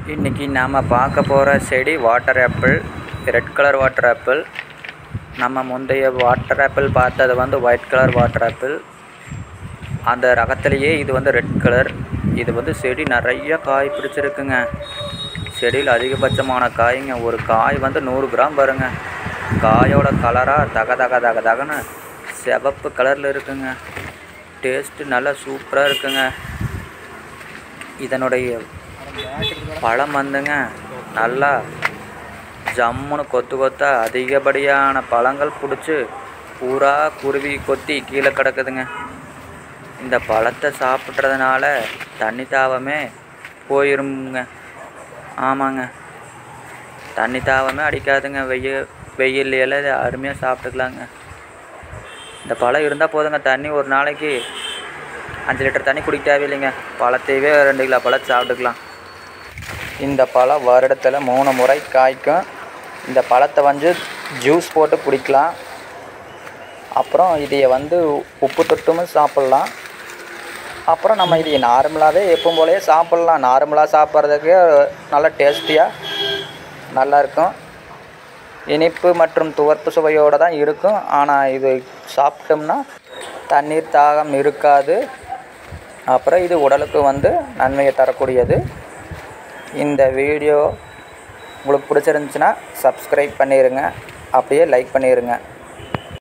இன்றைக்கி நாம் பார்க்க போகிற செடி water apple red colour water apple நம்ம முந்தைய வாட்டர் ஆப்பிள் பார்த்தது வந்து ஒயிட் கலர் வாட்டர் ஆப்பிள் அந்த ரகத்திலேயே இது வந்து ரெட் கலர் இது வந்து செடி நிறைய காய் பிடிச்சிருக்குங்க செடியில் அதிகபட்சமான காய்ங்க ஒரு காய் வந்து நூறு கிராம் பாருங்க காயோட கலராக தக தக தக தகன்னு சிவப்பு கலரில் இருக்குங்க டேஸ்ட்டு நல்லா சூப்பராக இருக்குங்க இதனுடைய பழம் வந்துங்க நல்லா ஜம்முன்னு கொத்து கொத்தா அதிகப்படியான பழங்கள் பிடிச்சி பூரா குருவி கொத்தி கீழே கிடக்குதுங்க இந்த பழத்தை சாப்பிட்றதுனால தண்ணி தாவமே போயிருங்க ஆமாங்க தண்ணி தாவமே அடிக்காதுங்க வெயில் வெயில் எல்லாம் இதை அருமையாக சாப்பிட்டுக்கலாங்க இந்த பழம் இருந்தால் போதுங்க தண்ணி ஒரு நாளைக்கு அஞ்சு லிட்டர் தண்ணி குடிக்க தேவையில்லைங்க பழத்தையவே ரெண்டு கிலோ பழம் சாப்பிட்டுக்கலாம் இந்த பழம் வருடத்தில் மூணு முறை காய்க்கும் இந்த பழத்தை வந்து ஜூஸ் போட்டு குடிக்கலாம் அப்புறம் இதைய வந்து உப்பு தொட்டும் சாப்பிட்லாம் அப்புறம் நம்ம இதை நார்மலாகவே எப்பவும் போலயே சாப்பிட்லாம் நார்மலாக சாப்பிட்றதுக்கு நல்ல டேஸ்டியாக நல்லாயிருக்கும் இனிப்பு மற்றும் துவர்ப்பு சுவையோடு தான் இருக்கும் ஆனால் இது சாப்பிட்டோம்னா தண்ணீர் தாகம் இருக்காது அப்புறம் இது உடலுக்கு வந்து நன்மையை தரக்கூடியது இந்த வீடியோ உங்களுக்கு பிடிச்சிருந்துச்சுன்னா சப்ஸ்கிரைப் பண்ணிடுங்க அப்படியே லைக் பண்ணிடுங்க